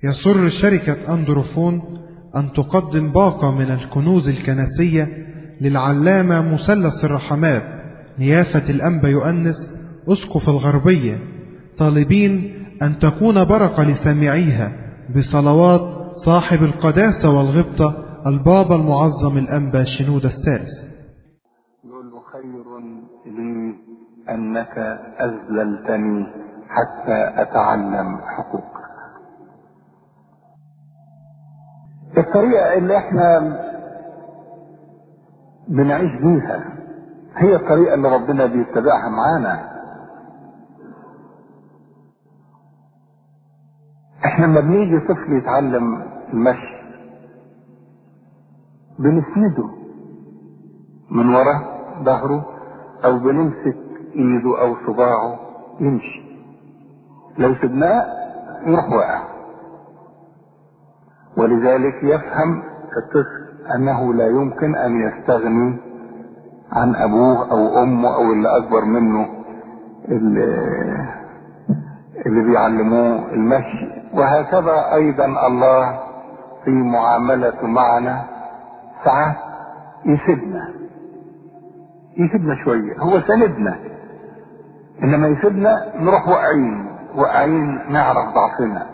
يسر شركة أندروفون أن تقدم باقة من الكنوز الكنسية للعلامة مثلث الرحمات نيافة الأنبا يؤنس أسقف الغربية طالبين أن تكون بركة لسامعيها بصلوات صاحب القداسة والغبطة البابا المعظم الأنبا شنود الثالث يقول له خير لي أنك أذللتني حتى أتعلم حقوقك الطريقة اللي احنا بنعيش بيها هي الطريقة اللي ربنا بيتبعها معانا احنا لما بنيجي طفل يتعلم المشي بنسنده من ورا ظهره او بنمسك ايده او صباعه يمشي لو سبناه يروح واقع ولذلك يفهم الطفل انه لا يمكن ان يستغني عن ابوه او امه او اللي اكبر منه اللي, اللي بيعلموه المشي وهكذا ايضا الله في معاملته معنا ساعات يسيبنا يسيبنا شوية هو سندنا انما يسيبنا نروح واقعين واقعين نعرف ضعفنا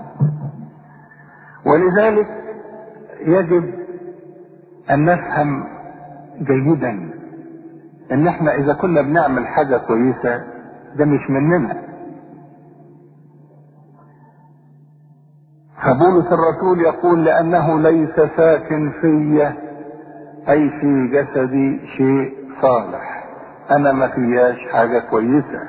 ولذلك يجب ان نفهم جيدا ان احنا اذا كنا بنعمل حاجة كويسة ده مش مننا فبولس الرسول يقول لانه ليس ساكن في اي في جسدي شيء صالح انا ما فياش حاجة كويسة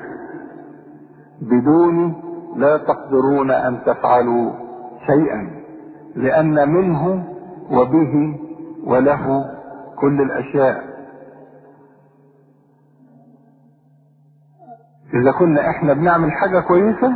بدوني لا تقدرون ان تفعلوا شيئا لان منه وبه وله كل الاشياء اذا كنا احنا بنعمل حاجة كويسة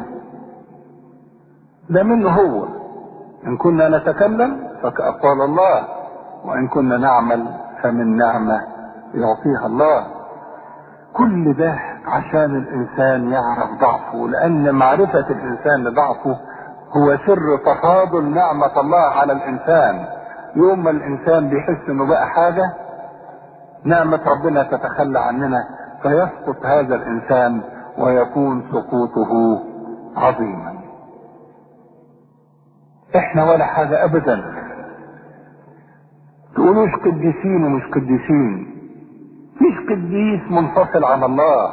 ده منه هو ان كنا نتكلم فكأقوال الله وان كنا نعمل فمن نعمة يعطيها الله كل ده عشان الانسان يعرف ضعفه لان معرفة الانسان لضعفه هو سر تفاضل نعمة الله على الانسان يوم ما الانسان بيحس انه بقى حاجة نعمة ربنا تتخلى عننا فيسقط هذا الانسان ويكون سقوطه عظيما احنا ولا حاجة ابدا تقولوش قديسين ومش قديسين مفيش قديس منفصل عن الله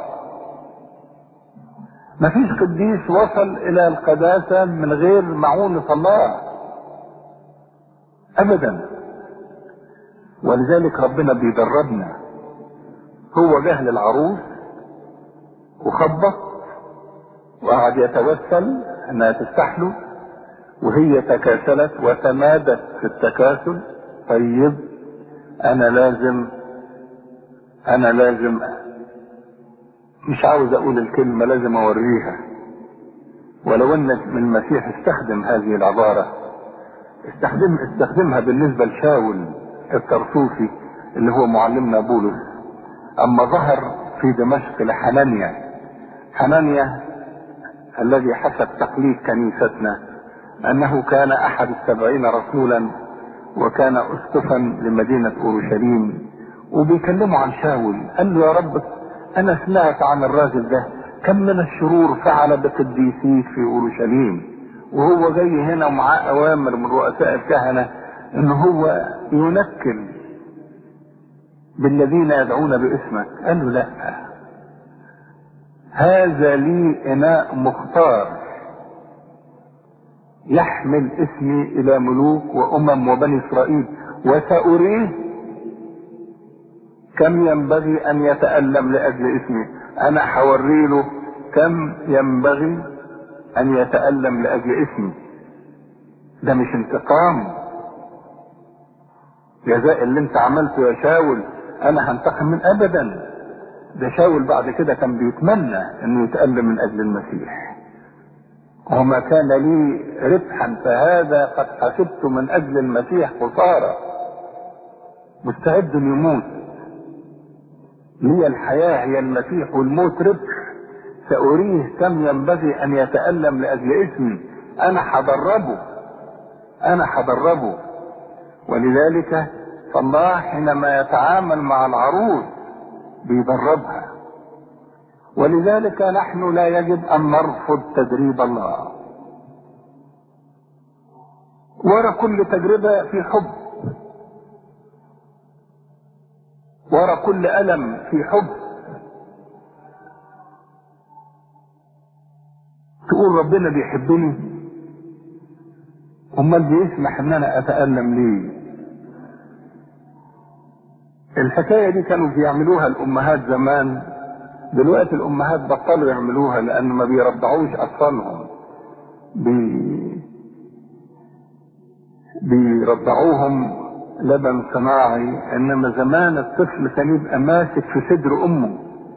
مفيش قديس وصل الى القداسة من غير معونة الله ابدا ولذلك ربنا بيدربنا هو جه للعروس وخبط وقعد يتوسل انها تستحله وهي تكاسلت وتمادت في التكاسل طيب انا لازم انا لازم مش عاوز اقول الكلمة لازم اوريها ولو ان المسيح استخدم هذه العبارة استخدم استخدمها بالنسبة لشاول الترسوسي اللي هو معلمنا بولس اما ظهر في دمشق لحنانيا حنانيا الذي حسب تقليد كنيستنا انه كان احد السبعين رسولا وكان اسقفا لمدينة اورشليم وبيكلموا عن شاول قال له يا رب انا سمعت عن الراجل ده كم من الشرور فعل بقديسيك في اورشليم وهو جاي هنا ومعاه اوامر من رؤساء الكهنة ان هو ينكل بالذين يدعون باسمك قال له لا هذا لي اناء مختار يحمل اسمي الى ملوك وامم وبني اسرائيل وساريه كم ينبغي ان يتالم لاجل اسمي انا حوري له كم ينبغي ان يتالم لاجل اسمي ده مش انتقام جزاء اللي انت عملته يا شاول انا هنتقم من ابدا ده شاول بعد كده كان بيتمنى انه يتألم من اجل المسيح وما كان لي ربحا فهذا قد حسبت من اجل المسيح خسارة مستعد يموت لي الحياة هي المسيح والموت ربح سأريه كم ينبغي أن يتألم لأجل اسمي أنا هدربه انا هدربه ولذلك فالله حينما يتعامل مع العروس بيدربها ولذلك نحن لا يجب ان نرفض تدريب الله ورا كل تجربه في حب ورا كل الم في حب تقول ربنا بيحبني امال بيسمح ان انا اتالم ليه الحكايه دي كانوا بيعملوها الامهات زمان دلوقتي الامهات بطلوا يعملوها لان ما بيرضعوش اطفالهم بي... بيرضعوهم لبن صناعي انما زمان الطفل كان يبقى ماسك في صدر امه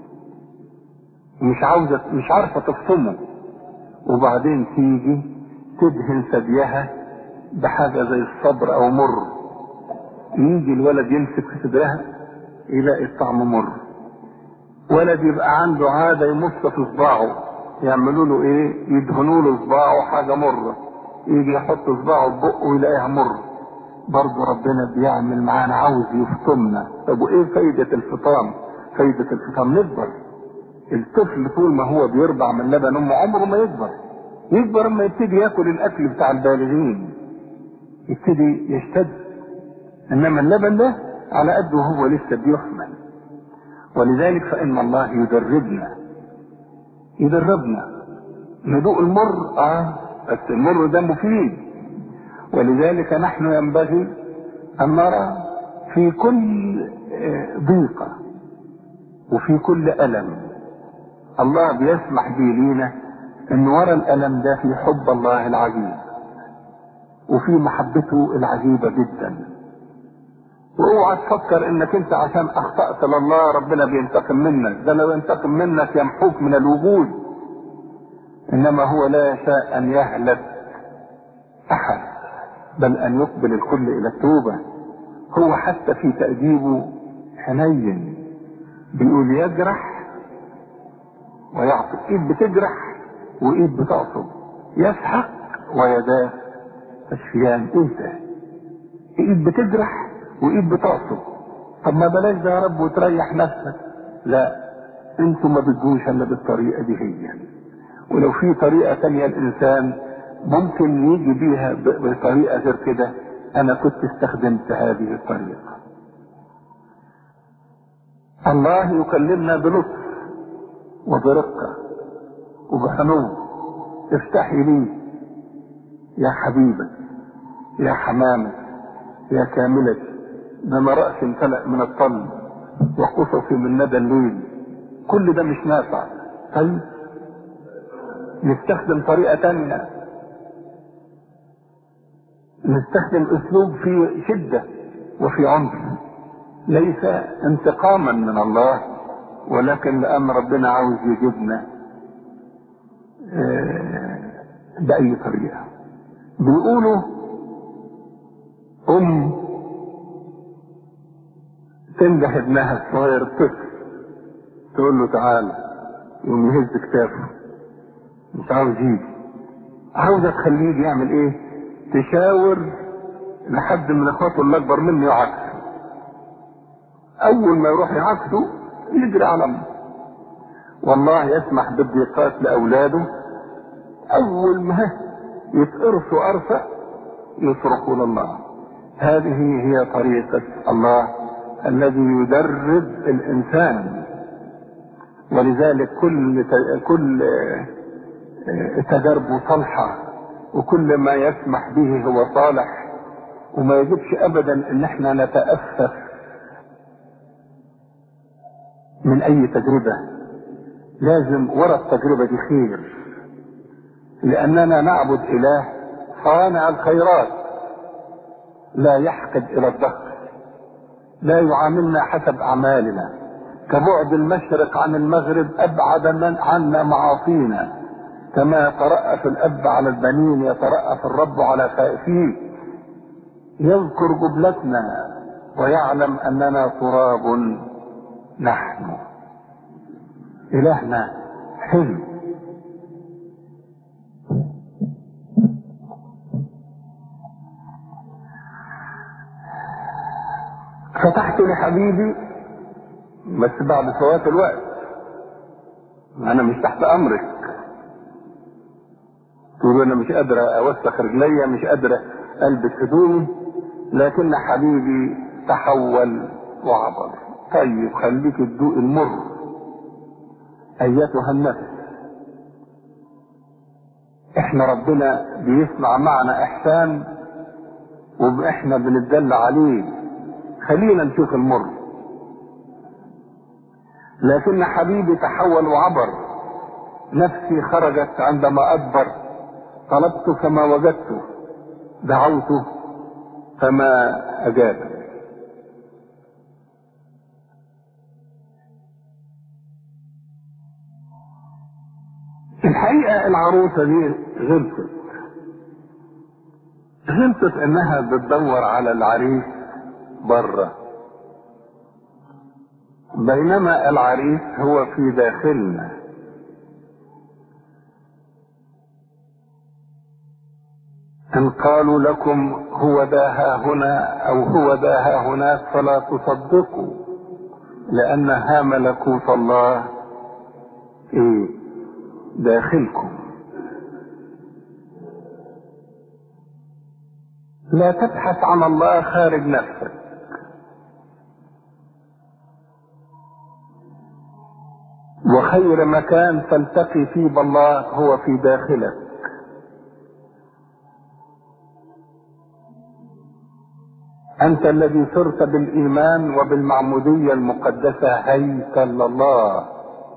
مش عاوزه مش عارفه تفطمه وبعدين تيجي تدهن ثديها بحاجه زي الصبر او مر يجي الولد يمسك في صدرها يلاقي الطعم مر ولد يبقى عنده عاده يمص في صباعه يعملوا له ايه يدهنوا له صباعه حاجه مره يجي يحط صباعه في بقه ويلاقيها مر برضه ربنا بيعمل معانا عاوز يفطمنا طب وايه فايدة الفطام فايدة الفطام نكبر الطفل طول ما هو بيرضع من لبن امه عمره ما يكبر يكبر اما يبتدي ياكل الاكل بتاع البالغين يبتدي يشتد انما اللبن ده على قده هو لسه بيحمل ولذلك فان الله يدربنا يدربنا ندوق المر اه بس المر ده مفيد ولذلك نحن ينبغي ان نرى في كل ضيقه وفي كل الم الله بيسمح به لينا ان ورا الالم ده في حب الله العجيب وفي محبته العجيبه جدا واوعى تفكر انك انت عشان اخطات لله ربنا بينتقم منك ده لو ينتقم منك يمحوك من الوجود انما هو لا يشاء ان يهلك احد بل ان يقبل الكل الى التوبه هو حتى في تاديبه حنين بيقول يجرح ويعصب ايد بتجرح وايد بتعصب يسحق ويداه تشفيان ايه ده ايد بتجرح وايد بتعصب طب ما بلاش ده يا رب وتريح نفسك لا انتوا ما بتجوش الا بالطريقه دي هي ولو في طريقه تانية الانسان ممكن يجي بيها بطريقه غير كده انا كنت استخدمت هذه الطريقه الله يكلمنا بلطف وبرقه وبحنو افتحي لي يا حبيبة يا حمامة يا كاملة ده انا رأسي امتلأ من الطل وقصصي من ندى الليل كل ده مش نافع طيب نستخدم طريقة تانية نستخدم اسلوب في شدة وفي عنف ليس انتقاما من الله ولكن لان ربنا عاوز يجيبنا بأي طريقة بيقولوا أم تنده ابنها الصغير الطفل تقول له تعالى يقوم يهز كتافه مش عاوز يجي عاوزة تخليه يعمل ايه تشاور لحد من اخواته اللي اكبر منه يعكس اول ما يروح يعكسه يجري على امه والله يسمح بالضيقات لاولاده اول ما يتقرصوا قرصه يصرخوا لله هذه هي طريقه الله الذي يدرب الانسان ولذلك كل كل تجاربه صالحه وكل ما يسمح به هو صالح وما يجبش ابدا ان احنا نتاسف من اي تجربه لازم ورا التجربة دي خير لأننا نعبد إله صانع الخيرات لا يحقد إلى الظهر لا يعاملنا حسب أعمالنا كبعد المشرق عن المغرب أبعد من عنا معاصينا كما يترأف الأب على البنين يترأف الرب على خائفيه يذكر جبلتنا ويعلم أننا تراب نحن إلهنا حلو فتحت لحبيبي بس بعد فوات الوقت انا مش تحت امرك تقول انا مش قادر اوسخ رجليا مش قادر البس هدومي لكن حبيبي تحول وعبر طيب خليك تدوق المر ايتها النفس احنا ربنا بيصنع معنا احسان واحنا بنتدلى عليه خلينا نشوف المر لكن حبيبي تحول وعبر نفسي خرجت عندما ادبر طلبت فما وجدته دعوته فما اجاب الحقيقه العروسه دي غلطت غلطت انها بتدور على العريس بره بينما العريس هو في داخلنا ان قالوا لكم هو ذا ها هنا او هو ذا ها هناك فلا تصدقوا لان ها ملكوت الله ايه داخلكم لا تبحث عن الله خارج نفسك وخير مكان تلتقي فيه بالله هو في داخلك انت الذي صرت بالايمان وبالمعموديه المقدسه هيكل الله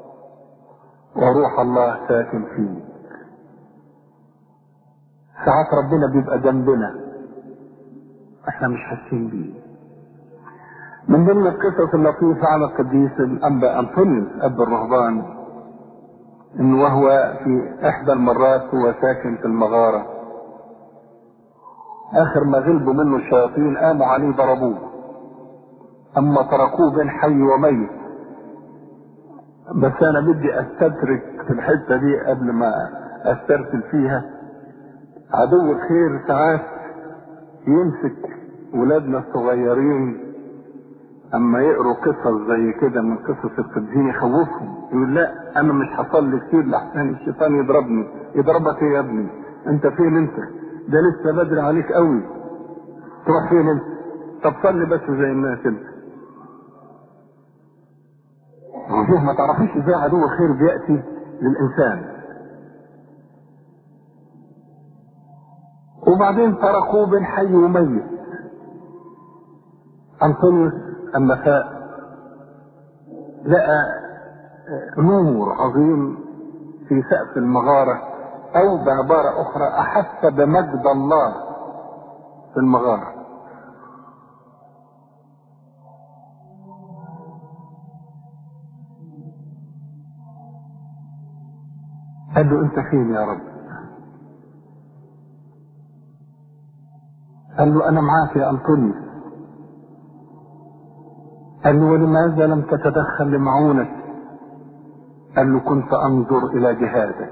وروح الله ساكن فيك ساعات ربنا بيبقى جنبنا احنا مش حاسين بيه من ضمن القصص اللطيفة على القديس الأنبا أنطونيوس أب الرهبان إن وهو في إحدى المرات هو ساكن في المغارة آخر ما غلبوا منه الشياطين قاموا عليه ضربوه أما تركوه بين حي وميت بس أنا بدي أستدرك في الحتة دي قبل ما أسترسل فيها عدو الخير ساعات يمسك ولادنا الصغيرين اما يقروا قصص زي كده من قصص القديسين يخوفهم يقول لا انا مش هصلي كتير لحسن الشيطان يضربني يضربك ايه يا ابني انت فين انت ده لسه بدري عليك قوي تروح فين انت طب صلي بس زي الناس انت وشوف ما تعرفيش ازاي عدو الخير بياتي للانسان وبعدين تركوه بين حي وميت انطونيوس اما فاق لقى نور عظيم في سقف المغارة او بعبارة اخرى احس بمجد الله في المغارة قال له انت فين يا رب قال له انا معاك يا انطونيوس قال له ولماذا لم تتدخل لمعونتي قال له كنت انظر الى جهادك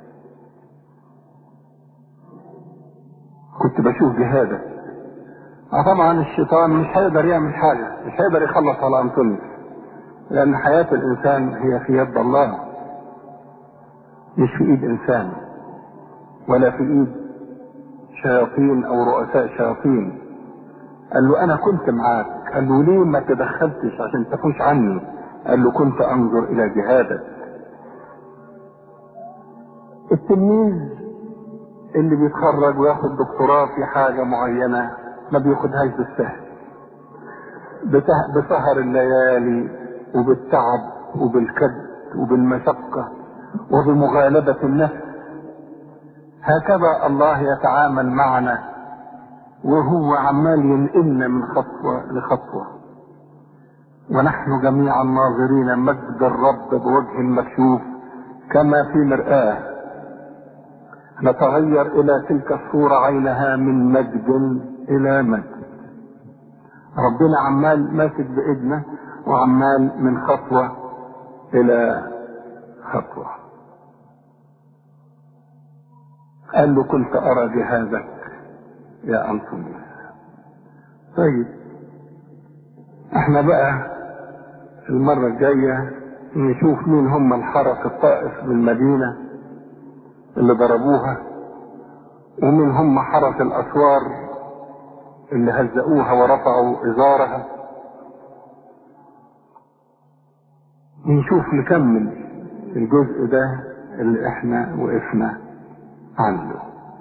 كنت بشوف جهادك طبعا الشيطان مش هيقدر يعمل حاجة مش هيقدر يخلص على انطونيوس لان حياة الانسان هي في يد الله مش في ايد انسان ولا في ايد شياطين او رؤساء شياطين قال له انا كنت معاك قال له ليه ما تدخلتش عشان تفوش عني قال له كنت انظر الى جهادك التلميذ اللي بيتخرج وياخد دكتوراه في حاجة معينة ما بياخدهاش بالسهل بسهر الليالي وبالتعب وبالكد وبالمشقة وبمغالبة النفس هكذا الله يتعامل معنا وهو عمال ينقلنا من خطوة لخطوة ونحن جميعا ناظرين مجد الرب بوجه مكشوف كما في مرآة نتغير إلى تلك الصورة عينها من مجد إلى مجد ربنا عمال ماسك بإيدنا وعمال من خطوة إلى خطوة قال له كنت أرى جهازك يا أنطونيوس طيب احنا بقى المرة الجاية نشوف مين هم الحرس الطائف بالمدينة اللي ضربوها ومين هم حرس الأسوار اللي هزقوها ورفعوا إزارها نشوف نكمل الجزء ده اللي احنا وقفنا عنده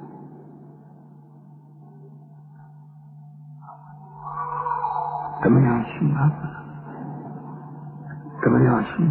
تمانية وعشرين تمانية وعشرين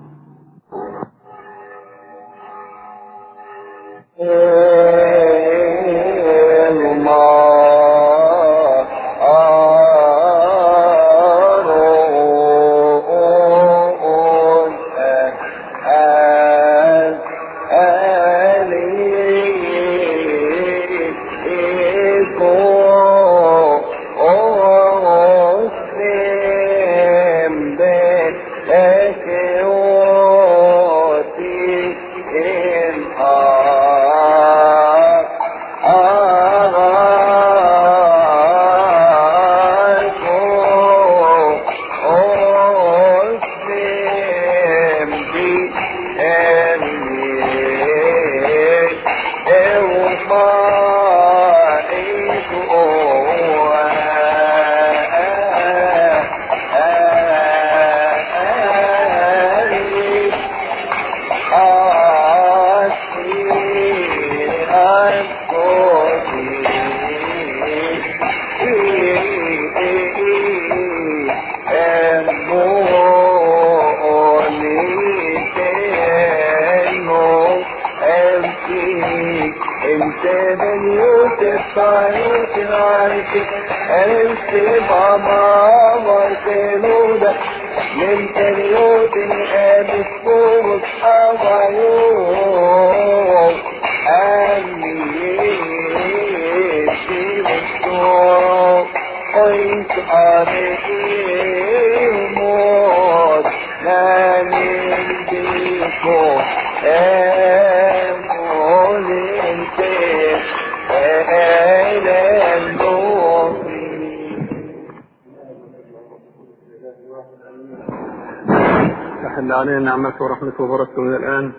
تحل علينا نعمته ورحمته وبركته من الآن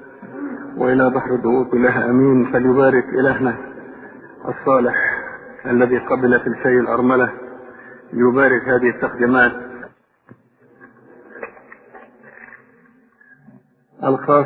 وإلى بحر الدهور كلها أمين فليبارك إلهنا الصالح الذي قبل في الشيء الأرملة يبارك هذه التقديمات الخاص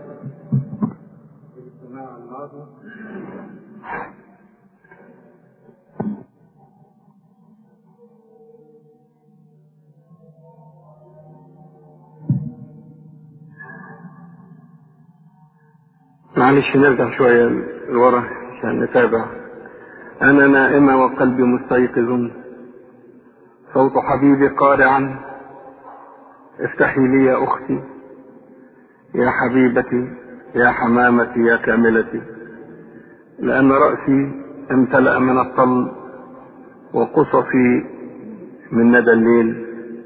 معلش نرجع شوية لورا عشان نتابع أنا نائمة وقلبي مستيقظ صوت حبيبي قارعا افتحي لي يا أختي يا حبيبتي يا حمامتي يا كاملتي لأن رأسي امتلأ من الطل وقصصي من ندى الليل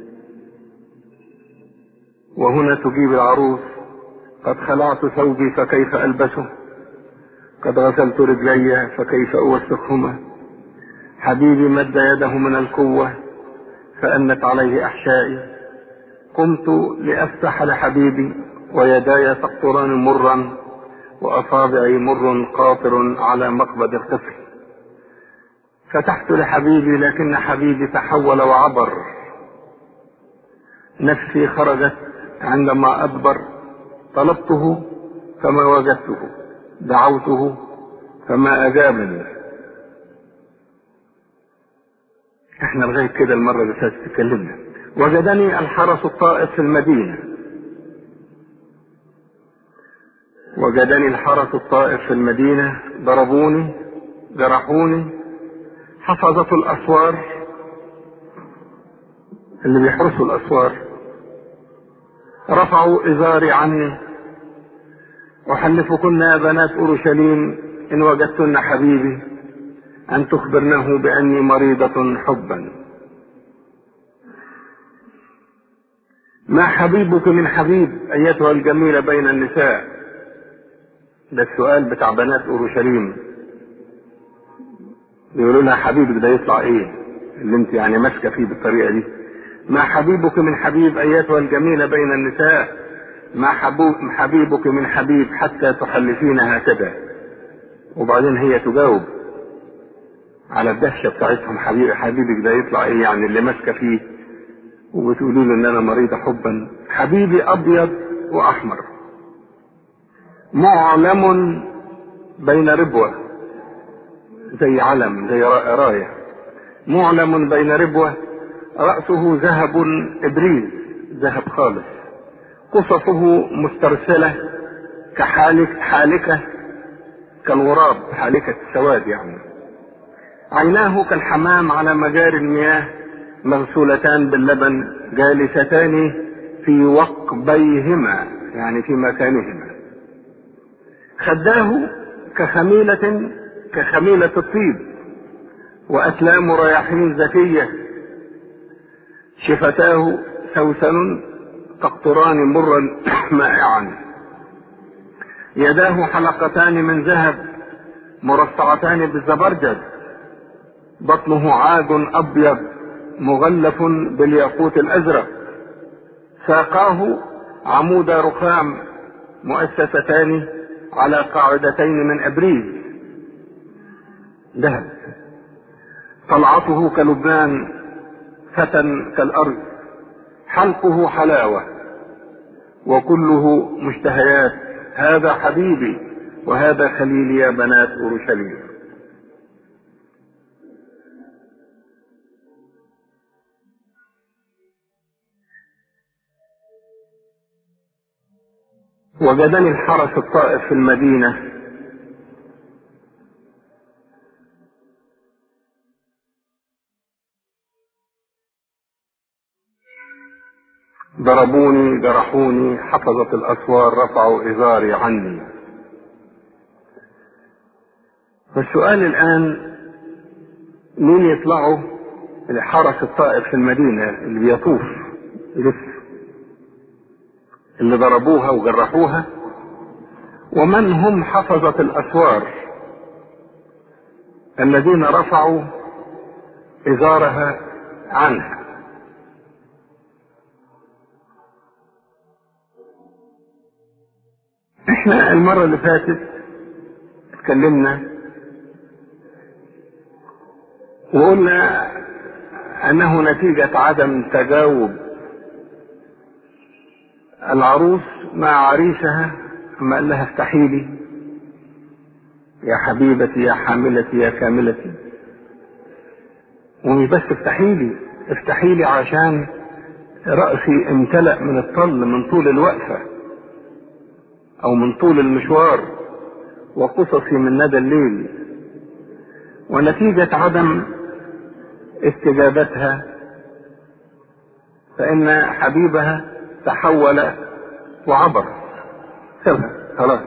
وهنا تجيب العروس قد خلعت ثوبي فكيف ألبسه قد غسلت رجلي فكيف أوسخهما حبيبي مد يده من القوة فأنت عليه أحشائي قمت لأفتح لحبيبي ويداي تقطران مرا وأصابعي مر قاطر على مقبض الطفل فتحت لحبيبي لكن حبيبي تحول وعبر نفسي خرجت عندما أدبر طلبته فما وجدته دعوته فما أجابني احنا لغاية كده المرة اللي فاتت تكلمنا وجدني الحرس الطائف في المدينة وجدني الحرس الطائف في المدينة ضربوني جرحوني حفظة الأسوار اللي بيحرسوا الأسوار رفعوا إزاري عني أحلفكن يا بنات أورشليم إن وجدتن حبيبي أن تخبرنه بأني مريضة حبا ما حبيبك من حبيب أيتها الجميلة بين النساء ده السؤال بتاع بنات أورشليم بيقولوا لها حبيبك ده يطلع ايه اللي انت يعني ماسكه فيه بالطريقه دي ما حبيبك من حبيب ايتها الجميله بين النساء ما حبيبك من حبيب حتى تحلفين هكذا وبعدين هي تجاوب على الدهشه بتاعتهم حبيب حبيبك ده يطلع ايه يعني اللي ماسكه فيه وبتقولوا له ان انا مريضه حبا حبيبي ابيض واحمر معلم بين ربوه زي علم زي رايه معلم بين ربوه راسه ذهب ابريز ذهب خالص قصصه مسترسله كحالك حالكه كالغراب حالكه السواد يعني عيناه كالحمام على مجاري المياه مغسولتان باللبن جالستان في وقبيهما يعني في مكانهما خداه كخميلة كخميلة الطيب وأسلام رياحين زكية شفتاه سوسن تقطران مرا مائعا يداه حلقتان من ذهب مرصعتان بالزبرجد بطنه عاج أبيض مغلف بالياقوت الازرق ساقاه عمود رخام مؤسستان على قاعدتين من ابريز ذهب طلعته كلبنان فتى كالارض حلقه حلاوه وكله مشتهيات هذا حبيبي وهذا خليلي يا بنات اورشليم وجدني الحرس الطائف في المدينة ضربوني جرحوني حفظت الأسوار رفعوا إزاري عني فالسؤال الآن مين يطلعوا الحرس الطائف في المدينة اللي بيطوف يلف اللي ضربوها وجرحوها ومن هم حفظة الأسوار الذين رفعوا إزارها عنها احنا المرة اللي فاتت اتكلمنا وقلنا انه نتيجة عدم تجاوب العروس مع عريسها اما قال لها افتحي لي يا حبيبتي يا حاملتي يا كاملتي ومش بس افتحي لي افتحي لي عشان رأسي امتلأ من الطل من طول الوقفة او من طول المشوار وقصصي من ندى الليل ونتيجة عدم استجابتها فإن حبيبها تحول وعبر سابها خلاص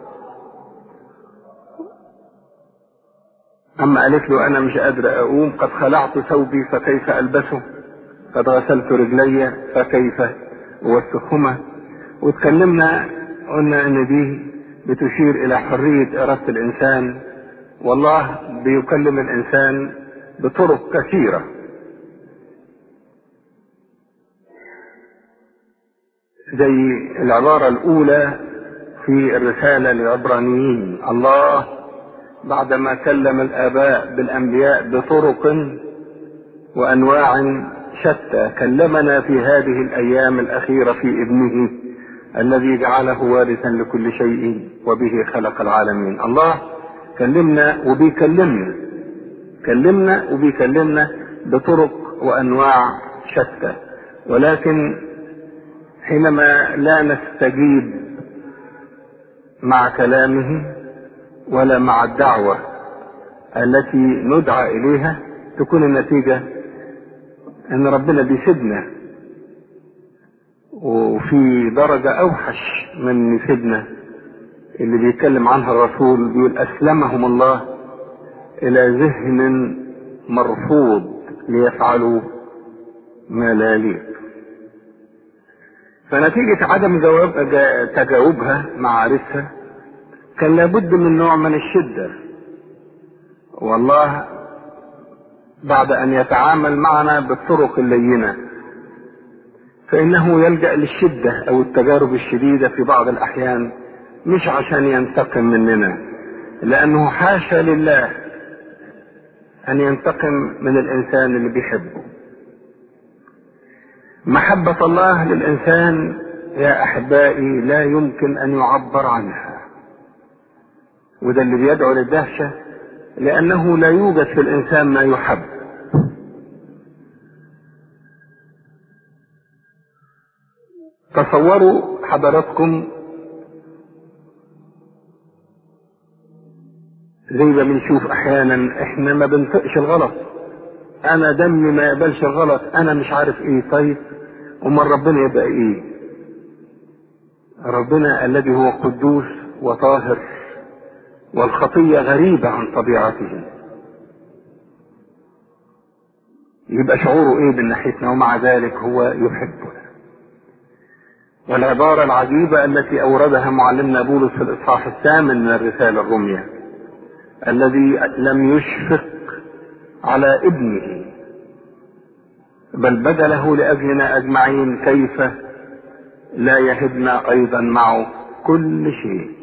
أما قالت له أنا مش قادرة أقوم قد خلعت ثوبي فكيف ألبسه قد غسلت رجلي فكيف أوسخهما وتكلمنا قلنا إن دي بتشير إلى حرية إرادة الإنسان والله بيكلم الإنسان بطرق كثيرة زي العبارة الأولى في الرسالة للعبرانيين الله بعدما كلم الآباء بالأنبياء بطرق وأنواع شتى كلمنا في هذه الأيام الأخيرة في ابنه الذي جعله وارثا لكل شيء وبه خلق العالمين الله كلمنا وبيكلمنا كلمنا وبيكلمنا بطرق وانواع شتى ولكن حينما لا نستجيب مع كلامه ولا مع الدعوه التي ندعى اليها تكون النتيجه ان ربنا بيسيبنا وفي درجه اوحش من يسيبنا اللي بيتكلم عنها الرسول بيقول اسلمهم الله الى ذهن مرفوض ليفعلوا ما لا يليق فنتيجة عدم جواب تجاوبها مع عريسها كان لابد من نوع من الشدة والله بعد أن يتعامل معنا بالطرق اللينة فإنه يلجأ للشدة أو التجارب الشديدة في بعض الأحيان مش عشان ينتقم مننا لأنه حاشا لله أن ينتقم من الإنسان اللي بيحبه محبة الله للإنسان يا أحبائي لا يمكن أن يعبر عنها وده اللي بيدعو للدهشة لأنه لا يوجد في الإنسان ما يحب تصوروا حضراتكم زي ما بنشوف احيانا احنا ما بنطقش الغلط انا دمي ما يقبلش الغلط انا مش عارف ايه طيب امال ربنا يبقى ايه ربنا الذي هو قدوس وطاهر والخطية غريبة عن طبيعته يبقى شعوره ايه من ناحيتنا ومع ذلك هو يحبنا والعبارة العجيبة التي أوردها معلمنا بولس في الإصحاح الثامن من الرسالة الرومية الذي لم يشفق على ابنه بل بذله لأجلنا أجمعين كيف لا يهبنا أيضا معه كل شيء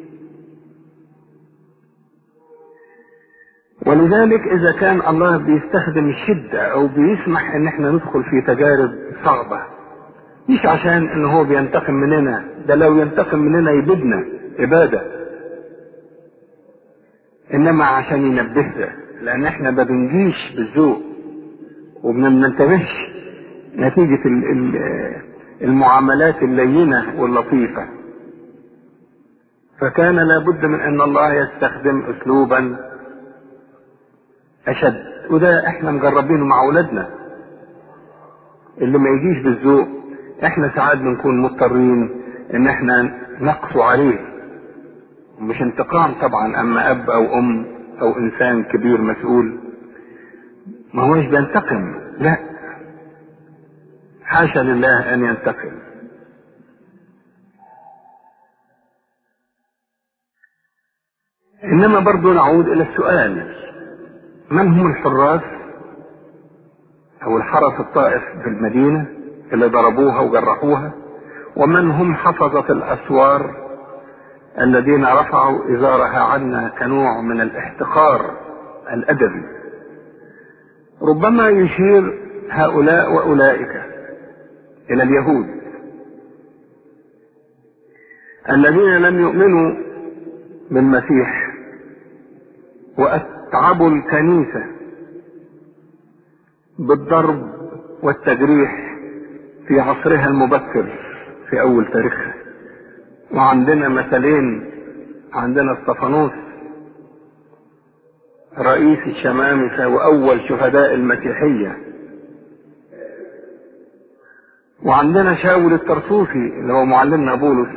ولذلك إذا كان الله بيستخدم الشدة أو بيسمح إن احنا ندخل في تجارب صعبة مش عشان ان هو بينتقم مننا ده لو ينتقم مننا يبدنا إبادة إنما عشان ينبهنا لأن احنا ما بنجيش بالذوق وما بننتبهش نتيجة المعاملات اللينة واللطيفة فكان لابد من أن الله يستخدم أسلوبا أشد وده احنا مجربينه مع أولادنا اللي ما يجيش بالذوق احنا ساعات بنكون مضطرين ان احنا نقسو عليه مش انتقام طبعا اما اب او ام او انسان كبير مسؤول ما هوش بينتقم لا حاشا لله ان ينتقم انما برضو نعود الى السؤال من هم الحراس او الحرس الطائف في المدينه اللي ضربوها وجرحوها ومن هم حفظة الأسوار الذين رفعوا إزارها عنا كنوع من الاحتقار الأدبي ربما يشير هؤلاء وأولئك إلى اليهود الذين لم يؤمنوا بالمسيح وأتعبوا الكنيسة بالضرب والتجريح في عصرها المبكر في اول تاريخها وعندنا مثلين عندنا اسطفانوس رئيس الشمامسة واول شهداء المسيحية وعندنا شاول الترسوسي اللي هو معلمنا بولس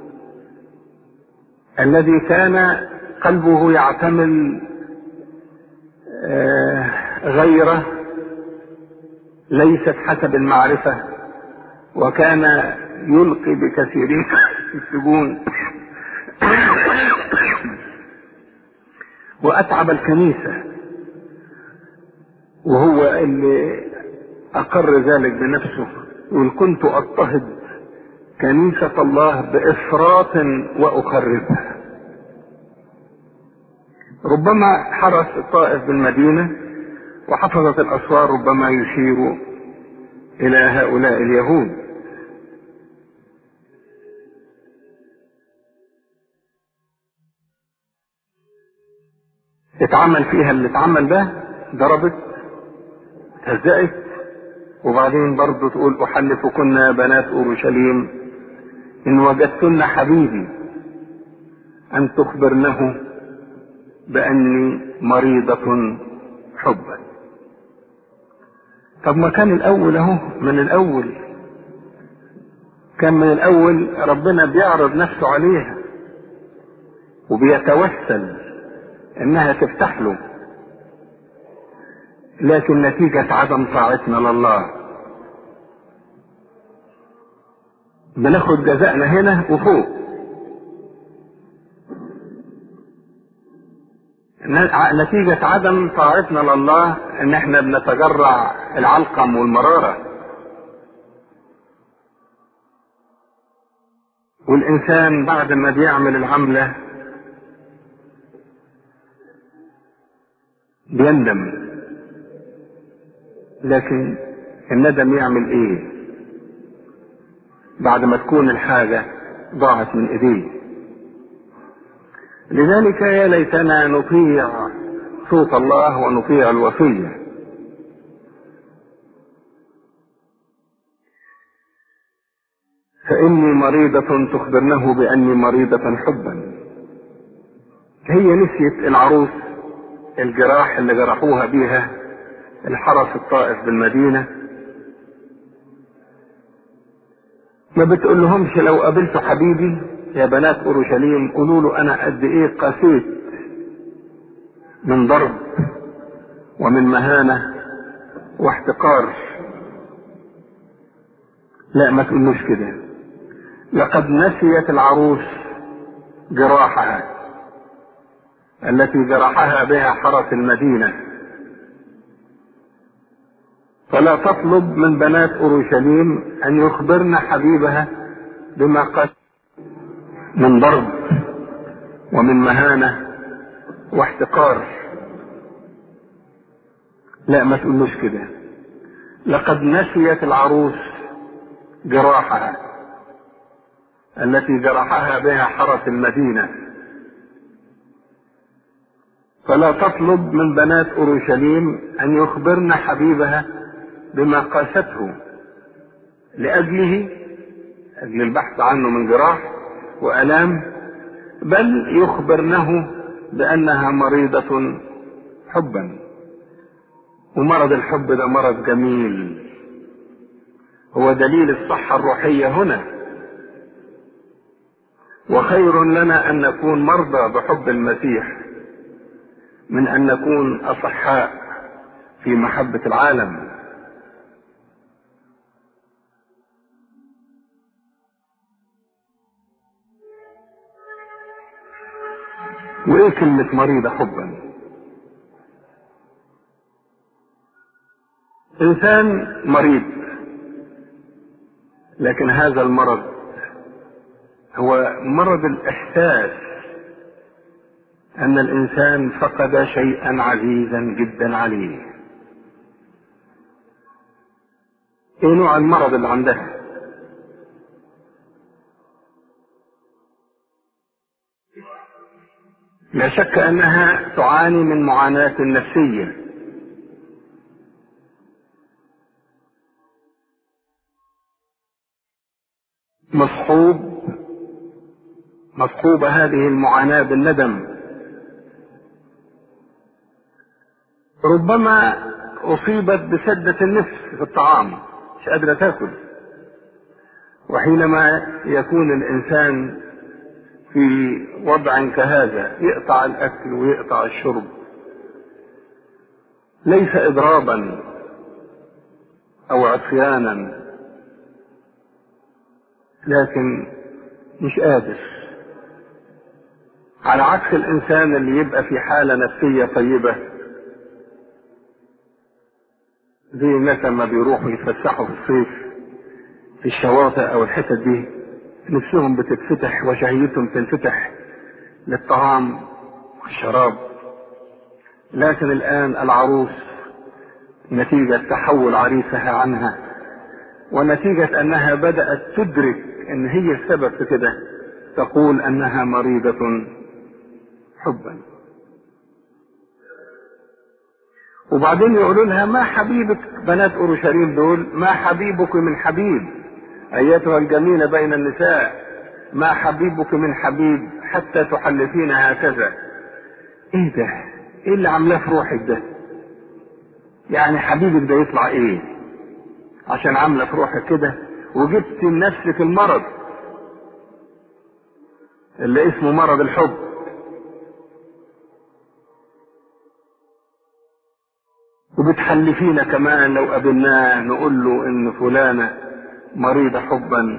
الذي كان قلبه يعتمل غيره ليست حسب المعرفة وكان يلقي بكثيرين في السجون وأتعب الكنيسة وهو اللي أقر ذلك بنفسه يقول كنت أضطهد كنيسة الله بإفراط وأخربها ربما حرس الطائف بالمدينة وحفظت الأسوار ربما يشير إلى هؤلاء اليهود اتعمل فيها اللي اتعمل ده ضربت هزقت وبعدين برضه تقول أحلفكن يا بنات أورشليم إن وجدتن حبيبي أن تخبرنه بأني مريضة حبا طب ما كان الأول أهو من الأول كان من الأول ربنا بيعرض نفسه عليها وبيتوسل إنها تفتح له لكن نتيجة عدم طاعتنا لله بناخد جزائنا هنا وفوق نتيجة عدم طاعتنا لله ان احنا بنتجرع العلقم والمرارة والإنسان بعد ما بيعمل العملة بيندم لكن الندم يعمل ايه بعد ما تكون الحاجة ضاعت من ايديه لذلك يا ليتنا نطيع صوت الله ونطيع الوصية فإني مريضة تخبرنه بأني مريضة حبا هي نسيت العروس الجراح اللي جرحوها بيها الحرس الطائف بالمدينة ما بتقول لهمش لو قابلت حبيبي يا بنات اورشليم قولوا له انا قد ايه قسيت من ضرب ومن مهانة واحتقار لا ما تقولوش كده لقد نسيت العروس جراحها التي جرحها بها حرس المدينة فلا تطلب من بنات اورشليم ان يخبرن حبيبها بما قد من ضرب ومن مهانة واحتقار لا ما تقولوش كده لقد نسيت العروس جراحها التي جرحها بها حرس المدينة فلا تطلب من بنات اورشليم ان يخبرن حبيبها بما قاسته لاجله اجل البحث عنه من جراح والام بل يخبرنه بانها مريضه حبا ومرض الحب ده مرض جميل هو دليل الصحه الروحيه هنا وخير لنا ان نكون مرضى بحب المسيح من ان نكون اصحاء في محبه العالم وايه كلمة مريضة حبا انسان مريض لكن هذا المرض هو مرض الاحساس ان الانسان فقد شيئا عزيزا جدا عليه ايه نوع المرض اللي عندها لا شك انها تعاني من معاناة نفسية مصحوب مصحوبة هذه المعاناة بالندم ربما أصيبت بسدة النفس في الطعام مش قادرة تاكل وحينما يكون الإنسان في وضع كهذا يقطع الاكل ويقطع الشرب ليس اضرابا او عصيانا لكن مش قادر على عكس الانسان اللي يبقى في حالة نفسية طيبة زي الناس لما بيروحوا يتفسحوا في الصيف في الشواطئ او الحتت دي نفسهم بتتفتح وشهيتهم تنفتح للطعام والشراب لكن الآن العروس نتيجة تحول عريسها عنها ونتيجة أنها بدأت تدرك أن هي السبب في كده تقول أنها مريضة حبا وبعدين يقولوا لها ما حبيبك بنات أورشليم دول ما حبيبك من حبيب أيتها الجميلة بين النساء ما حبيبك من حبيب حتى تحلفين هكذا ايه ده ايه اللي عاملاه في روحك ده يعني حبيبك ده يطلع ايه عشان عامله في روحك كده وجبت لنفسك المرض اللي اسمه مرض الحب وبتحلفينا كمان لو قابلناه نقول له ان فلانه مريضة حبا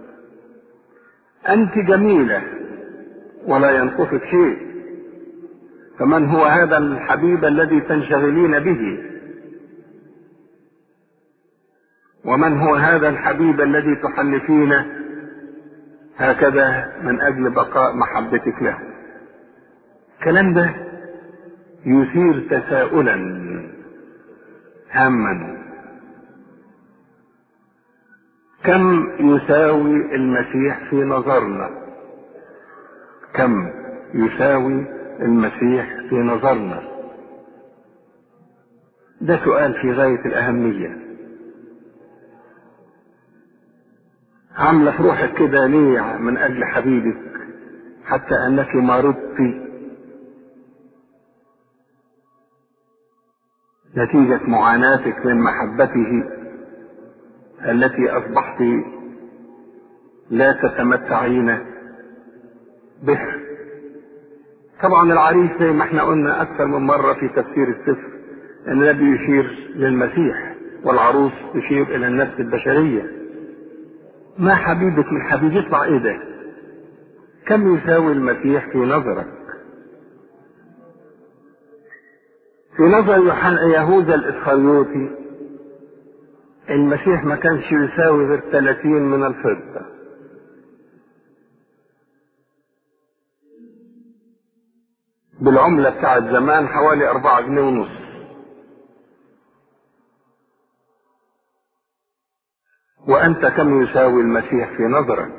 أنت جميلة ولا ينقصك شيء فمن هو هذا الحبيب الذي تنشغلين به ومن هو هذا الحبيب الذي تحلفين هكذا من أجل بقاء محبتك له الكلام ده يثير تساؤلا هاما كم يساوي المسيح في نظرنا كم يساوي المسيح في نظرنا ده سؤال في غاية الأهمية عاملة في روحك كده ليه من أجل حبيبك حتى أنك مرضت نتيجة معاناتك من محبته التي أصبحت لا تتمتعين به طبعا العريس زي ما احنا قلنا أكثر من مرة في تفسير السفر أن ده بيشير للمسيح والعروس تشير إلى النفس البشرية ما حبيبك من حبيب يطلع ايه ده كم يساوي المسيح في نظرك في نظر يهوذا الاسخريوطي المسيح ما كانش يساوي غير 30 من الفضة بالعملة بتاعت زمان حوالي أربعة جنيه ونص وأنت كم يساوي المسيح في نظرك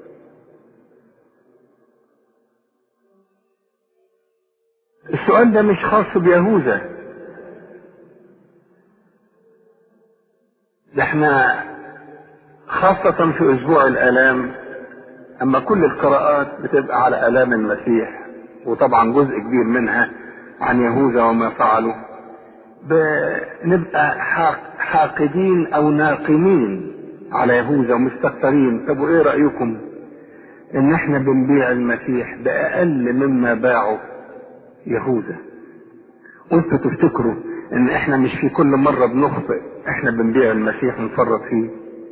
السؤال ده مش خاص بيهوذا ده احنا خاصة في أسبوع الآلام أما كل القراءات بتبقى على آلام المسيح وطبعا جزء كبير منها عن يهوذا وما فعله بنبقى حاقدين أو ناقمين على يهوذا ومستكترين طب وإيه رأيكم إن احنا بنبيع المسيح بأقل مما باعه يهوذا وانتوا تفتكروا ان احنا مش في كل مرة بنخطئ احنا بنبيع المسيح ونفرط فيه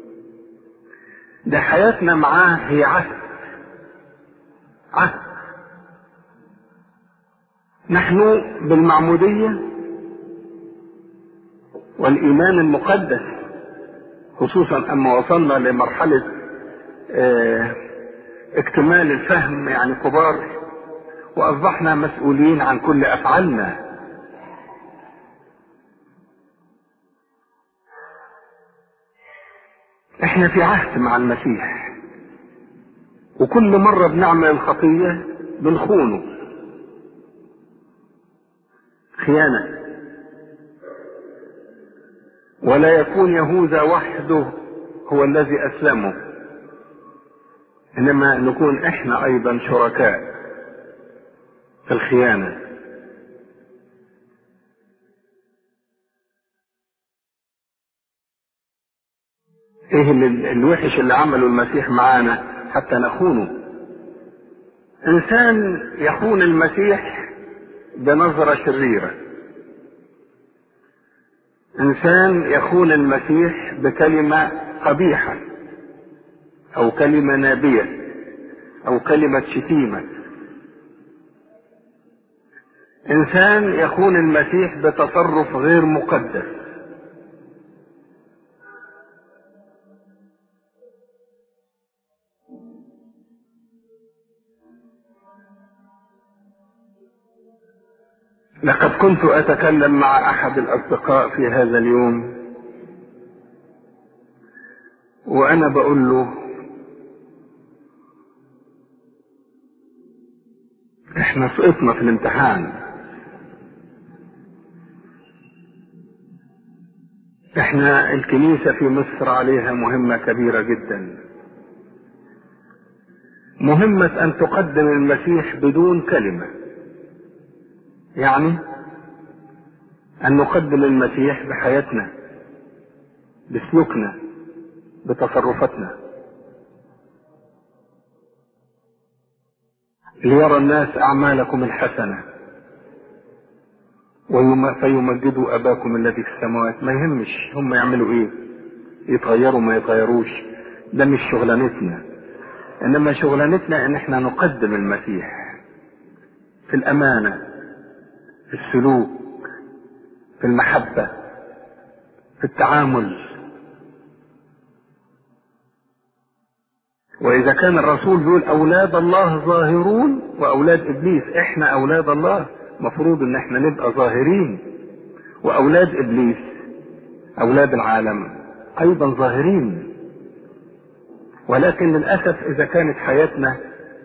ده حياتنا معاه هي عهد عهد نحن بالمعمودية والإيمان المقدس خصوصا أما وصلنا لمرحلة اه اكتمال الفهم يعني كبار واصبحنا مسؤولين عن كل افعالنا احنا في عهد مع المسيح وكل مرة بنعمل الخطية بنخونه خيانة ولا يكون يهوذا وحده هو الذي اسلمه انما نكون احنا ايضا شركاء في الخيانة ايه الوحش اللي عمله المسيح معانا حتى نخونه انسان يخون المسيح بنظرة شريرة انسان يخون المسيح بكلمة قبيحة او كلمة نابية او كلمة شتيمة انسان يخون المسيح بتصرف غير مقدس لقد كنت اتكلم مع احد الاصدقاء في هذا اليوم وانا بقول له احنا سقطنا في الامتحان احنا الكنيسة في مصر عليها مهمة كبيرة جدا مهمة ان تقدم المسيح بدون كلمة يعني ان نقدم المسيح بحياتنا بسلوكنا بتصرفاتنا ليرى الناس اعمالكم الحسنه فيمجدوا اباكم الذي في السماوات ما يهمش هم يعملوا ايه يتغيروا ما يتغيروش ده مش شغلانتنا انما شغلانتنا ان احنا نقدم المسيح في الامانه في السلوك في المحبه في التعامل واذا كان الرسول بيقول اولاد الله ظاهرون واولاد ابليس احنا اولاد الله مفروض ان احنا نبقى ظاهرين واولاد ابليس اولاد العالم ايضا ظاهرين ولكن للاسف اذا كانت حياتنا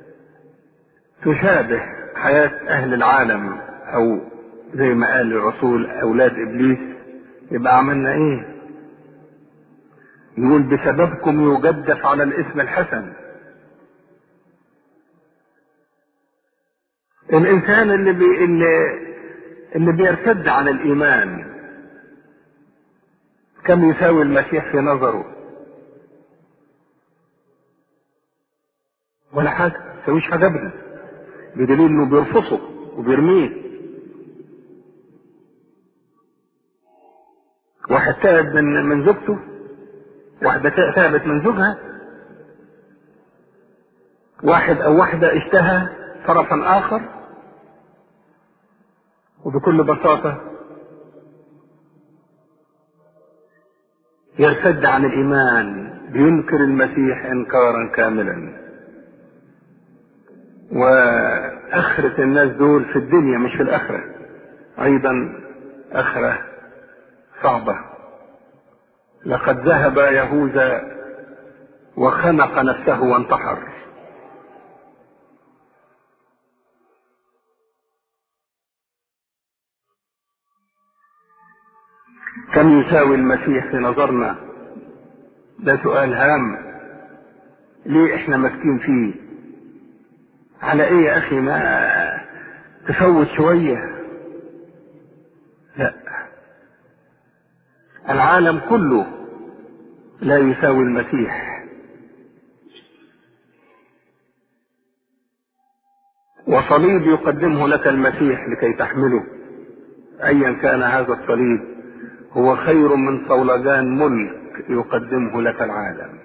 تشابه حياه اهل العالم او زي ما قال الرسول اولاد ابليس يبقى عملنا ايه يقول بسببكم يجدف على الاسم الحسن الانسان اللي بي اللي اللي بيرتد عن الايمان كم يساوي المسيح في نظره ولا حاجه ما يساويش حاجه ابدا بدليل انه بيرفضه وبيرميه واحد تعب من من زوجته واحدة تعبت من زوجها واحد او واحدة اشتهى طرفا اخر وبكل بساطة يرتد عن الايمان بينكر المسيح انكارا كاملا واخرة الناس دول في الدنيا مش في الاخرة ايضا اخرة صعبة لقد ذهب يهوذا وخنق نفسه وانتحر كم يساوي المسيح في نظرنا ده سؤال هام ليه احنا ماسكين فيه على ايه يا اخي ما تفوت شويه لا العالم كله لا يساوي المسيح وصليب يقدمه لك المسيح لكي تحمله ايا كان هذا الصليب هو خير من صولجان ملك يقدمه لك العالم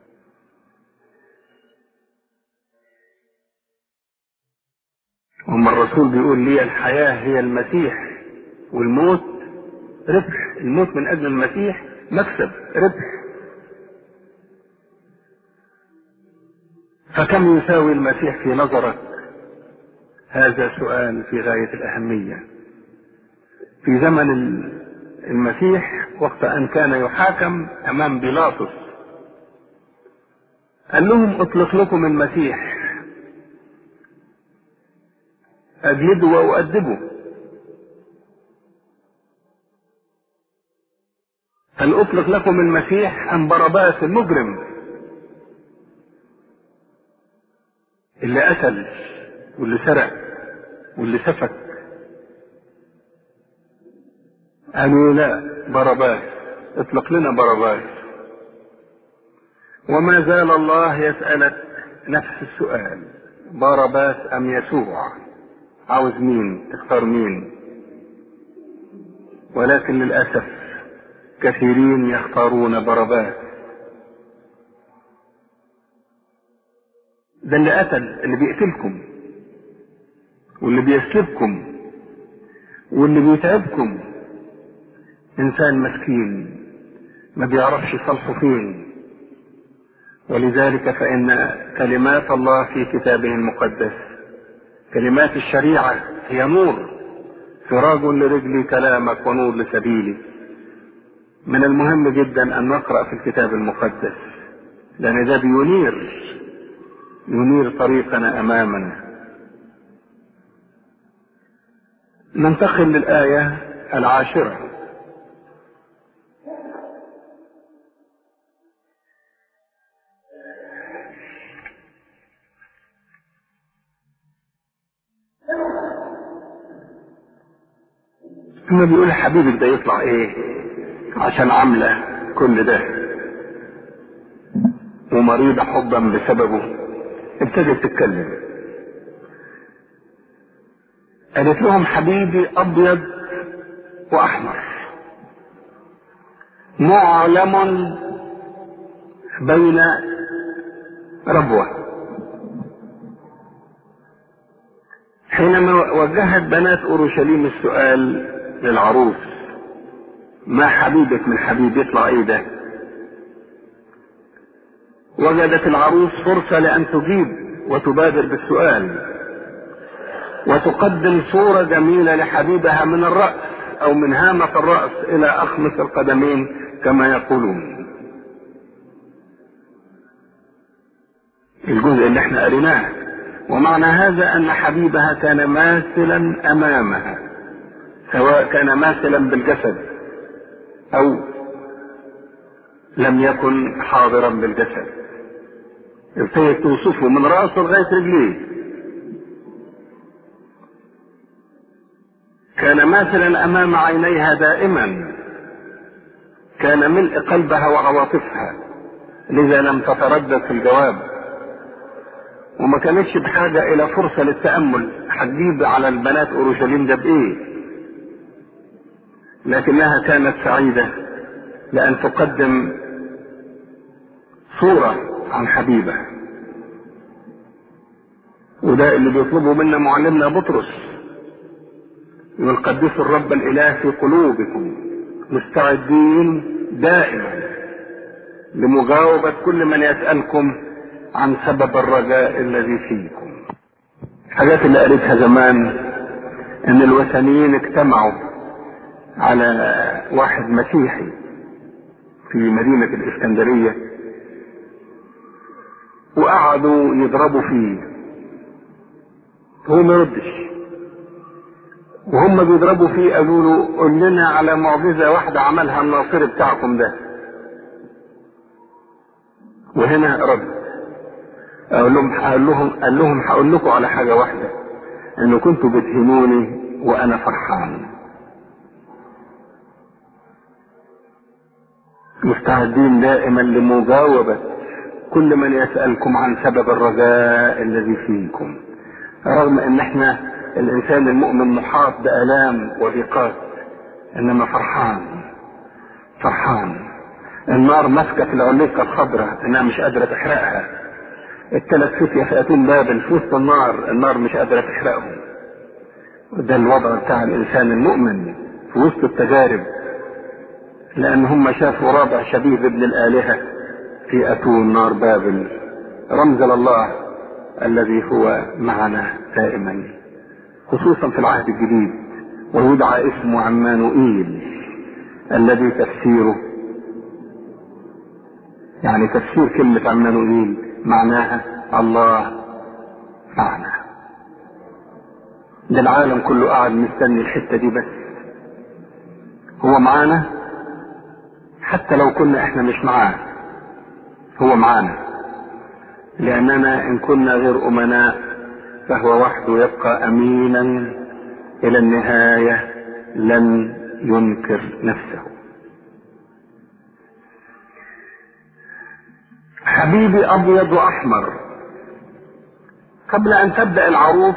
أما الرسول بيقول لي الحياة هي المسيح والموت ربح الموت من أجل المسيح مكسب ربح فكم يساوي المسيح في نظرك هذا سؤال في غاية الأهمية في زمن المسيح وقت أن كان يحاكم أمام بيلاطس قال لهم اطلق لكم المسيح أجلده وأؤدبه هل أطلق لكم المسيح أم برباس المجرم اللي قتل واللي سرق واللي سفك قالوا لا برباس اطلق لنا برباس وما زال الله يسألك نفس السؤال بارباس أم يسوع عاوز مين تختار مين ولكن للأسف كثيرين يختارون بارباس ده اللي قتل اللي بيقتلكم واللي بيسلبكم واللي بيتعبكم انسان مسكين ما بيعرفش صلحه فين ولذلك فان كلمات الله في كتابه المقدس كلمات الشريعه هي نور سراج لرجلي كلامك ونور لسبيلي من المهم جدا ان نقرا في الكتاب المقدس لان ده بينير ينير طريقنا امامنا ننتقل للايه العاشره ثم بيقول حبيبك ده يطلع ايه عشان عامله كل ده ومريضة حبا بسببه ابتدت تتكلم قالت لهم حبيبي ابيض واحمر معلم بين ربوه حينما وجهت بنات اورشليم السؤال للعروس ما حبيبك من حبيب يطلع ايه ده وجدت العروس فرصة لأن تجيب وتبادر بالسؤال وتقدم صورة جميلة لحبيبها من الرأس أو من هامة الرأس إلى أخمص القدمين كما يقولون الجزء اللي احنا قريناه ومعنى هذا أن حبيبها كان ماثلا أمامها سواء كان ماثلا بالجسد أو لم يكن حاضرا بالجسد ابتدت توصفه من رأسه لغاية رجليه كان ماثلا امام عينيها دائما كان ملء قلبها وعواطفها لذا لم تتردد في الجواب وما كانتش بحاجة إلى فرصة للتأمل هتجيب على البنات أورشليم ده بإيه لكنها كانت سعيدة لأن تقدم صورة عن حبيبة وده اللي بيطلبه منا معلمنا بطرس يقول قدسوا الرب الاله في قلوبكم مستعدين دائما لمجاوبة كل من يسألكم عن سبب الرجاء الذي فيكم الحاجات اللي قريتها زمان ان الوثنيين اجتمعوا على واحد مسيحي في مدينة الاسكندرية وقعدوا يضربوا فيه هو ما يردش وهم بيضربوا فيه قالوا له قول لنا على معجزه واحده عملها الناصر بتاعكم ده وهنا رد اقول لهم قال لهم قال لهم هقول لكم على حاجه واحده ان كنتوا بتهينوني وانا فرحان مستعدين دائما لمجاوبه كل من يسالكم عن سبب الرجاء الذي فيكم رغم ان احنا الانسان المؤمن محاط بالام وضيقات انما فرحان فرحان النار ماسكه في العليقه الخضراء انها مش قادره تحرقها الثلاث فتية في اتون بابل في وسط النار النار مش قادره تحرقهم وده الوضع بتاع الانسان المؤمن في وسط التجارب لان هم شافوا رابع شبيه ابن الالهه في اتون نار بابل رمز لله الذي هو معنا دائما خصوصا في العهد الجديد ويدعى اسمه عمانوئيل الذي تفسيره يعني تفسير كلمة عمانوئيل معناها الله معنا ده العالم كله قاعد مستني الحتة دي بس هو معانا حتى لو كنا احنا مش معاه هو معانا لأننا إن كنا غير أمناء فهو وحده يبقى امينا الى النهايه لن ينكر نفسه حبيبي ابيض واحمر قبل ان تبدا العروس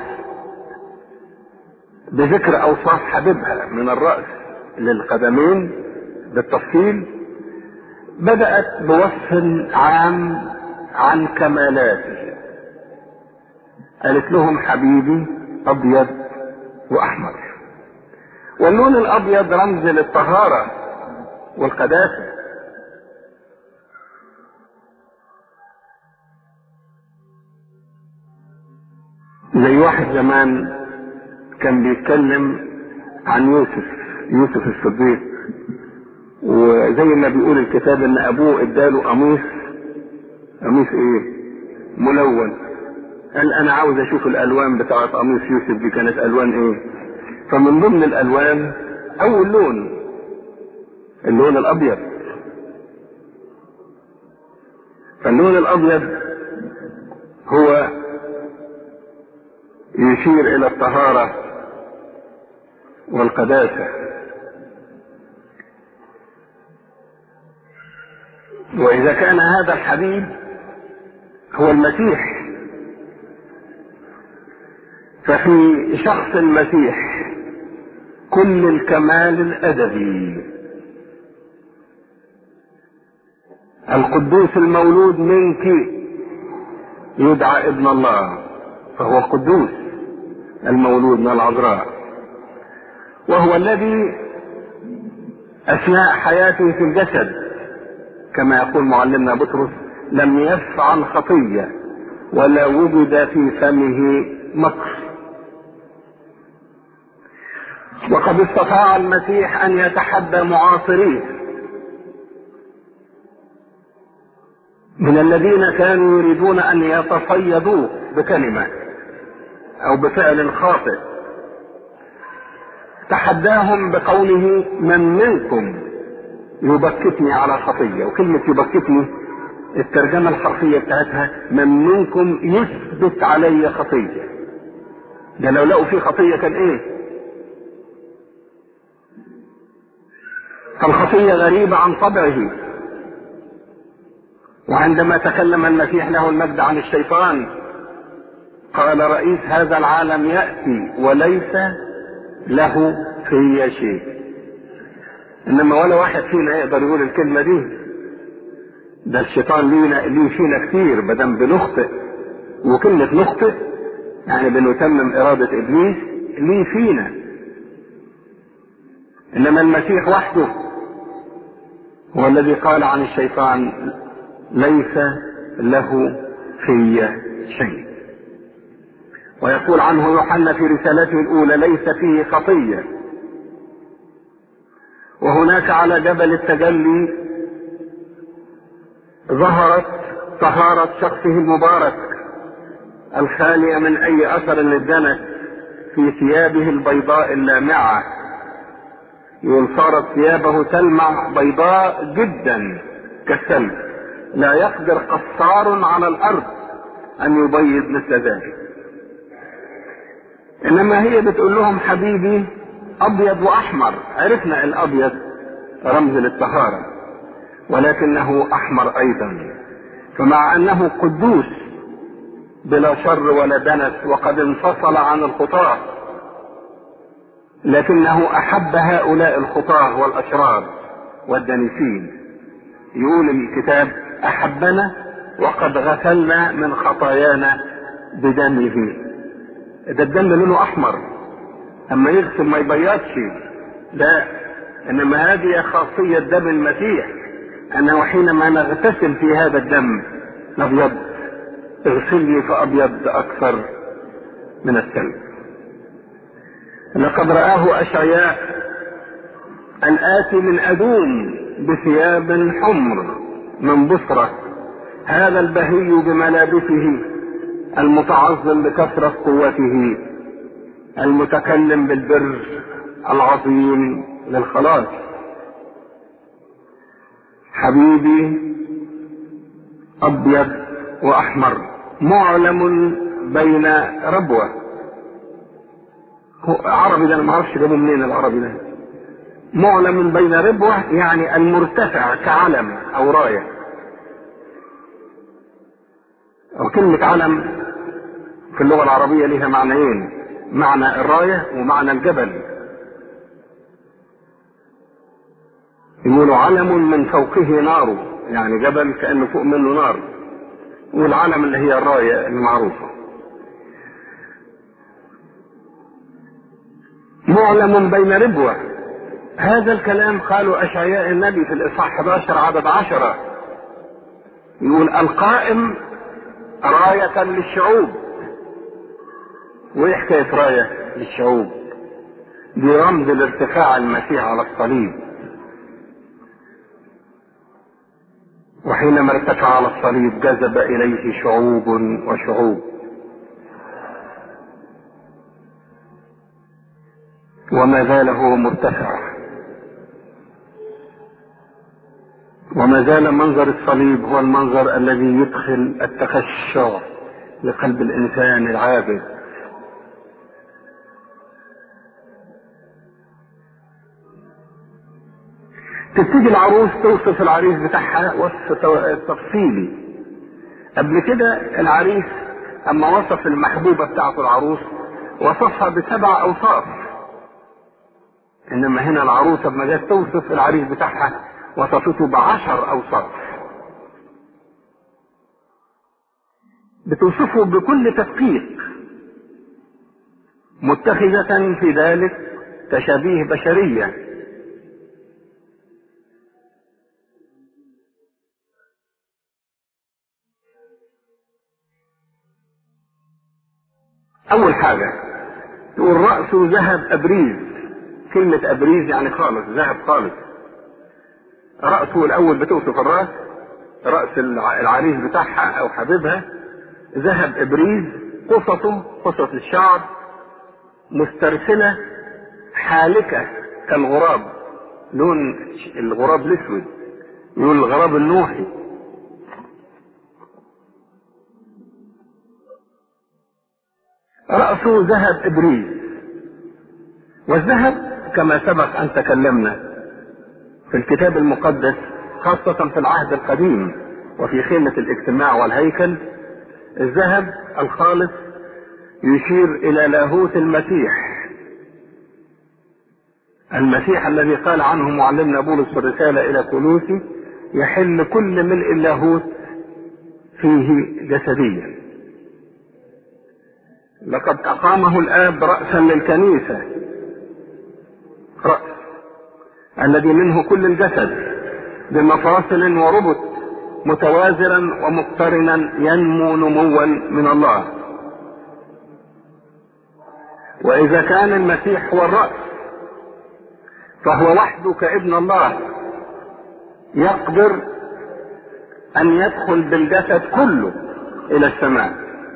بذكر اوصاف حبيبها من الراس للقدمين بالتفصيل بدات بوصف عام عن كمالاته قالت لهم حبيبي ابيض واحمر واللون الابيض رمز للطهاره والقداسه زي واحد زمان كان بيتكلم عن يوسف يوسف الصديق وزي ما بيقول الكتاب ان ابوه اداله قميص قميص ايه ملون قال انا عاوز اشوف الالوان بتاعت قميص يوسف دي كانت الوان ايه فمن ضمن الالوان اول لون اللون الابيض فاللون الابيض هو يشير الى الطهارة والقداسة واذا كان هذا الحبيب هو المسيح ففي شخص المسيح كل الكمال الادبي القدوس المولود منك يدعى ابن الله فهو القدوس المولود من العذراء وهو الذي اثناء حياته في الجسد كما يقول معلمنا بطرس لم يفعل خطية ولا وجد في فمه مكر وقد استطاع المسيح ان يتحدى معاصريه من الذين كانوا يريدون ان يتصيدوه بكلمه او بفعل خاطئ تحداهم بقوله من منكم يبكتني على خطيه وكلمه يبكتني الترجمه الحرفيه بتاعتها من منكم يثبت علي خطيه ده لو لقوا فيه خطيه كان ايه فالخطيه غريبه عن طبعه وعندما تكلم المسيح له المجد عن الشيطان قال رئيس هذا العالم ياتي وليس له في شيء انما ولا واحد فينا يقدر يقول الكلمه دي ده الشيطان لينا ليه فينا كتير بدل بنخطئ وكلمه نخطئ يعني بنتمم اراده ابليس ليه فينا انما المسيح وحده هو الذي قال عن الشيطان ليس له في شيء ويقول عنه يوحنا في رسالته الاولى ليس فيه خطيه وهناك على جبل التجلي ظهرت طهارة شخصه المبارك الخالية من أي أثر للدنس في ثيابه البيضاء اللامعة يقول صارت ثيابه تلمع بيضاء جدا كالثلج لا يقدر قصار على الأرض أن يبيض مثل ذلك إنما هي بتقول لهم حبيبي أبيض وأحمر عرفنا الأبيض رمز للطهارة ولكنه أحمر أيضا فمع أنه قدوس بلا شر ولا دنس وقد انفصل عن الخطاة لكنه أحب هؤلاء الخطاة والأشرار والدنيسين يقول الكتاب أحبنا وقد غسلنا من خطايانا بدمه ده الدم لونه أحمر أما يغسل ما يبيضش لا إنما هذه خاصية دم المسيح أنه حينما نغتسل في هذا الدم نبيض اغسلني فأبيض أكثر من الثلج لقد رآه أشعياء الآتي من أدوم بثياب حمر من بصرة هذا البهي بملابسه المتعظم بكثرة قوته المتكلم بالبر العظيم للخلاص حبيبي ابيض واحمر معلم بين ربوه عربي ده انا ما اعرفش جابه منين العربي ده معلم بين ربوه يعني المرتفع كعلم او رايه وكلمة علم في اللغة العربية لها معنيين معنى الراية ومعنى الجبل يقولوا علم من فوقه نار يعني جبل كأنه فوق منه نار والعلم اللي هي الراية المعروفة معلم بين ربوة هذا الكلام قالوا أشعياء النبي في الإصحاح 11 عدد 10 يقول القائم راية للشعوب وايه حكاية راية للشعوب دي رمز لارتفاع المسيح على الصليب وحينما ارتفع على الصليب جذب اليه شعوب وشعوب وما زال هو مرتفع وما زال منظر الصليب هو المنظر الذي يدخل التخشع لقلب الانسان العابد تبتدي العروس توصف العريس بتاعها وصف تفصيلي قبل كده العريس اما وصف المحبوبة بتاعته العروس وصفها بسبع اوصاف انما هنا العروسة لما جت توصف العريس بتاعها وصفته بعشر اوصاف بتوصفه بكل تدقيق متخذة في ذلك تشابيه بشرية اول حاجة تقول رأسه ذهب ابريز كلمة ابريز يعني خالص ذهب خالص رأسه الاول بتوصف الرأس رأس العريس بتاعها او حبيبها ذهب ابريز قصصه قصص الشعر مسترسلة حالكة كالغراب لون الغراب الاسود يقول الغراب النوحي رأسه ذهب إبريز والذهب كما سبق أن تكلمنا في الكتاب المقدس خاصة في العهد القديم وفي خيمة الاجتماع والهيكل الذهب الخالص يشير إلى لاهوت المسيح المسيح الذي قال عنه معلمنا بولس في الرسالة إلى كولوسي يحل كل ملء اللاهوت فيه جسديا لقد أقامه الآب رأسا للكنيسة رأس الذي منه كل الجسد بمفاصل وربط متوازنا ومقترنا ينمو نموا من الله وإذا كان المسيح هو الرأس فهو وحده كابن الله يقدر أن يدخل بالجسد كله إلى السماء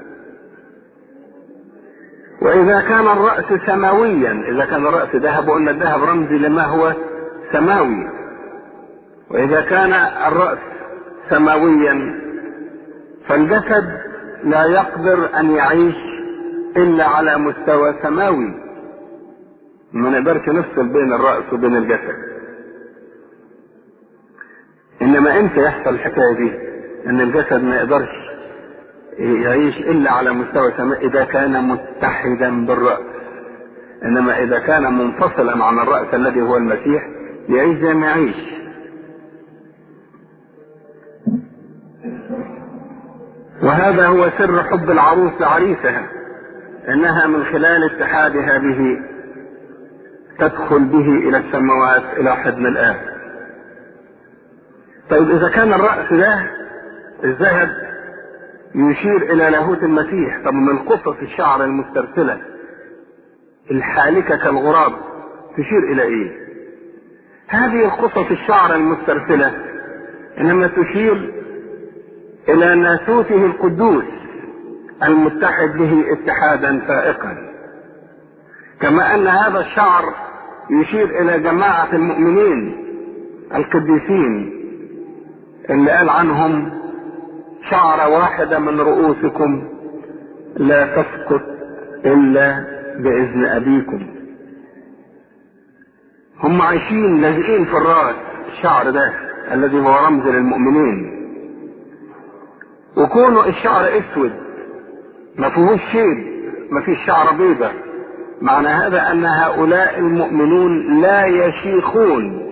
وإذا كان الرأس سماويا إذا كان الرأس ذهب وأن الذهب رمزي لما هو سماوي وإذا كان الرأس سماويا فالجسد لا يقدر أن يعيش إلا على مستوى سماوي ما نقدرش نفصل بين الرأس وبين الجسد إنما إمتى يحصل الحكاية دي؟ إن الجسد ما يقدرش يعيش الا على مستوى سماء اذا كان متحدا بالراس انما اذا كان منفصلا عن الراس الذي هو المسيح يعيش زي ما يعيش وهذا هو سر حب العروس لعريسها انها من خلال اتحادها به تدخل به الى السماوات الى حضن الاب طيب اذا كان الراس ده الذهب يشير الى لاهوت المسيح طب من قصص الشعر المسترسله الحالكه كالغراب تشير الى ايه هذه القصص الشعر المسترسله انما تشير الى ناسوته القدوس المتحد به اتحادا فائقا كما ان هذا الشعر يشير الى جماعه المؤمنين القديسين اللي قال عنهم شعرة واحدة من رؤوسكم لا تسقط إلا بإذن أبيكم هم عايشين لازقين في الرأس الشعر ده الذي هو رمز للمؤمنين وكونه الشعر اسود ما فيهوش شيب ما فيش شعر بيضة معنى هذا ان هؤلاء المؤمنون لا يشيخون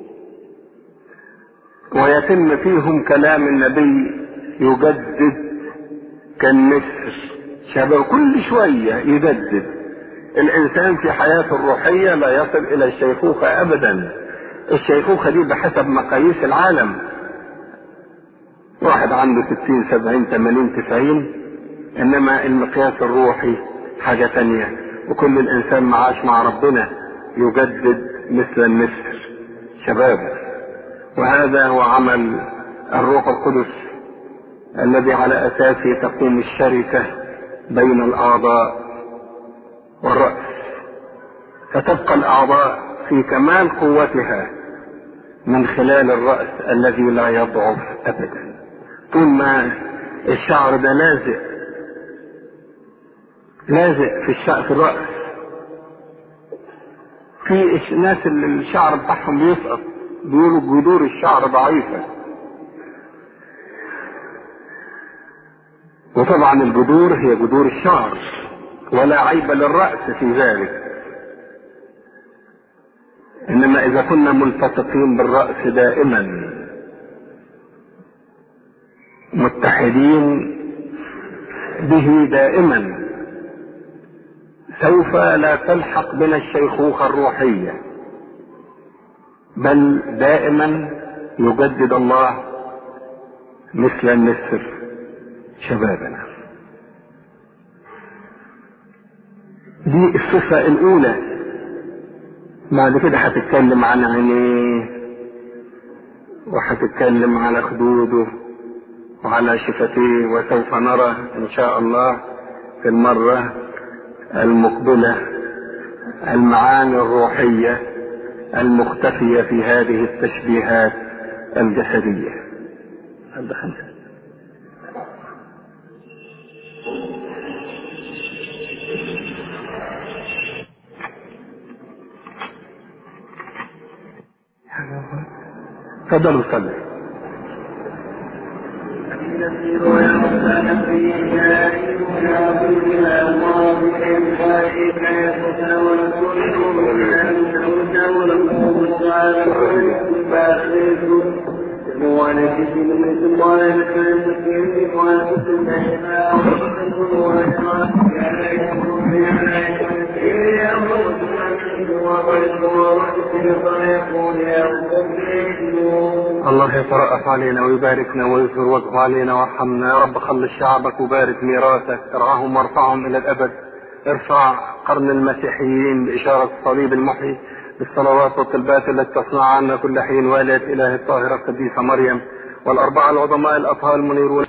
ويتم فيهم كلام النبي يجدد كالنسر شبه كل شوية يجدد الإنسان في حياته الروحية لا يصل إلى الشيخوخة أبدا الشيخوخة دي بحسب مقاييس العالم واحد عنده ستين سبعين ثمانين تسعين إنما المقياس الروحي حاجة تانية وكل الإنسان معاش مع ربنا يجدد مثل النسر شبابه وهذا هو عمل الروح القدس الذي على اساسه تقوم الشركه بين الاعضاء والراس فتبقى الاعضاء في كمال قوتها من خلال الراس الذي لا يضعف ابدا طول ما الشعر ده لازق لازق في الشعر في الراس في ناس اللي الشعر بتاعهم بيسقط بيقولوا جذور الشعر ضعيفه وطبعا الجذور هي جذور الشعر ولا عيب للرأس في ذلك انما اذا كنا ملتصقين بالرأس دائما متحدين به دائما سوف لا تلحق بنا الشيخوخة الروحية بل دائما يجدد الله مثل النسر شبابنا دي الصفة الأولى بعد كده هتتكلم عن عينيه وهتتكلم على خدوده وعلى شفتيه وسوف نرى إن شاء الله في المرة المقبلة المعاني الروحية المختفية في هذه التشبيهات الجسدية هذا خمسة تفضلوا صلوا الله يترأف علينا ويباركنا ويظهر وجهه علينا وارحمنا يا رب خلص شعبك وبارك ميراثك ارعاهم وارفعهم الى الابد ارفع قرن المسيحيين بإشارة الصليب المحيي بالصلوات والطلبات التي تصنع عنا كل حين والية إله الطاهرة القديسة مريم والأربعة العظماء الأطهار المنيرون